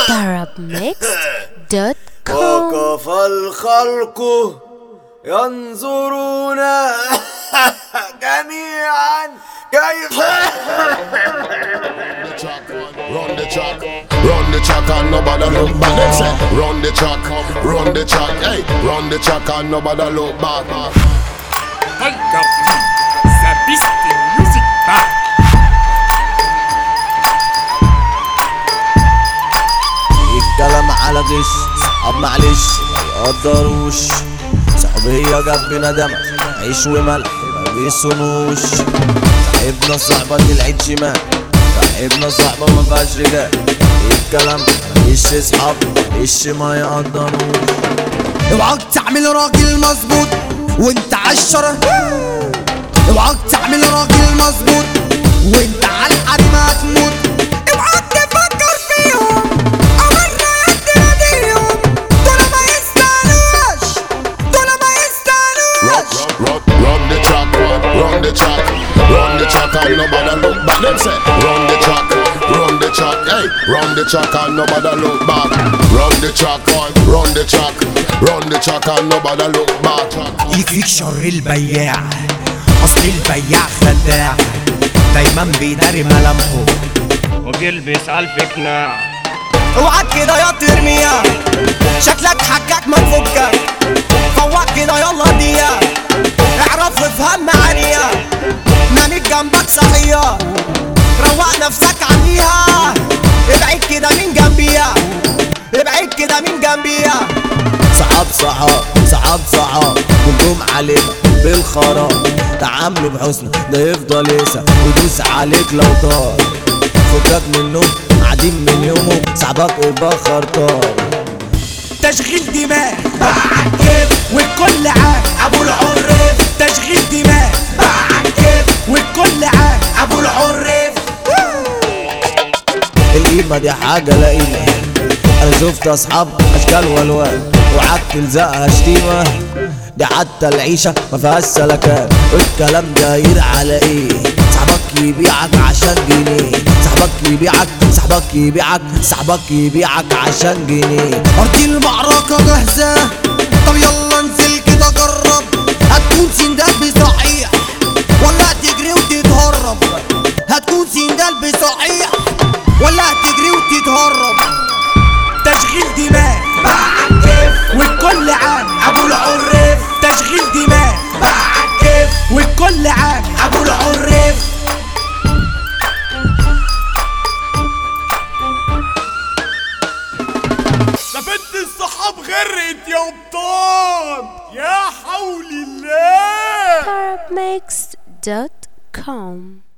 arabmixed.com وقف الخلق ينظرون جميعا كيف Run the track, run the track and nobody look back. Them say, run the track, run the track, hey, run the track and nobody look back. Tiger sa piste music bar. الكلام على غش صحاب معلش ما يقدروش صحوبية جنب ندم عيش وملح ما بيصونوش صاحبنا صاحبة العيد شمال صاحبنا صاحبة ما فيهاش رجال الكلام مش صحاب مش ما يقدروش اوعاك تعمل راجل مظبوط وانت عالشرة اوعاك تعمل راجل مظبوط وانت عالحريم هتموت اوعاك تفكر فيهم امرنا يد ايديهم دول ما يستاهلوش دول ما يستاهلوش Run, run the track, run the track, run the track and nobody look back. Them say, run the track, run the track, hey, run the track and nobody look back. Run the track, boy, run the track, run the track and nobody look back. يكفيك شر البياع اصل البياع خداع دايما بيداري ملامحه وبيلبس ألف قناع اوعى كده يا ترميها شكلك حكاك ما تفكك فوق كده يلا ديا اعرف وافهم معانيها نامت جنبك صحية روق نفسك عليها ابعد كده من جنبيها ابعد كده من جنبيها صحاب صحاب صحاب صحاب كلهم علينا بالخراب تعاملوا بحسن ده يفضل يسع ويدوس عليك لو طار فكك منهم قاعدين من يومهم صاحبك وبخر طار تشغيل دماغ بعكب والكل عاك ابو العرف تشغيل دماغ بعكب والكل عاك ابو العرف القيمة دي حاجة لا قيمة أنا شفت أصحاب أشكال والوان وعك تلزقها شتيمة دي حتى العيشة ما فيهاش سلكان الكلام داير على إيه صاحبك يبيعك عشان جنيه صاحبك يبيعك صاحبك يبيعك صاحبك يبيعك عشان جنيه ارض المعركة جاهزة طب يلا انزل كده جرب هتكون سندال بصحيح ولا هتجري وتتهرب هتكون سندال بصحيح ولا هتجري وتتهرب تشغيل دماغ بعكف والكل عام ابو العرف تشغيل دماغ بعكف والكل عام ابو العرف ده بنت الصحاب غرقت يا ابطال يا حول الله arabmixed.com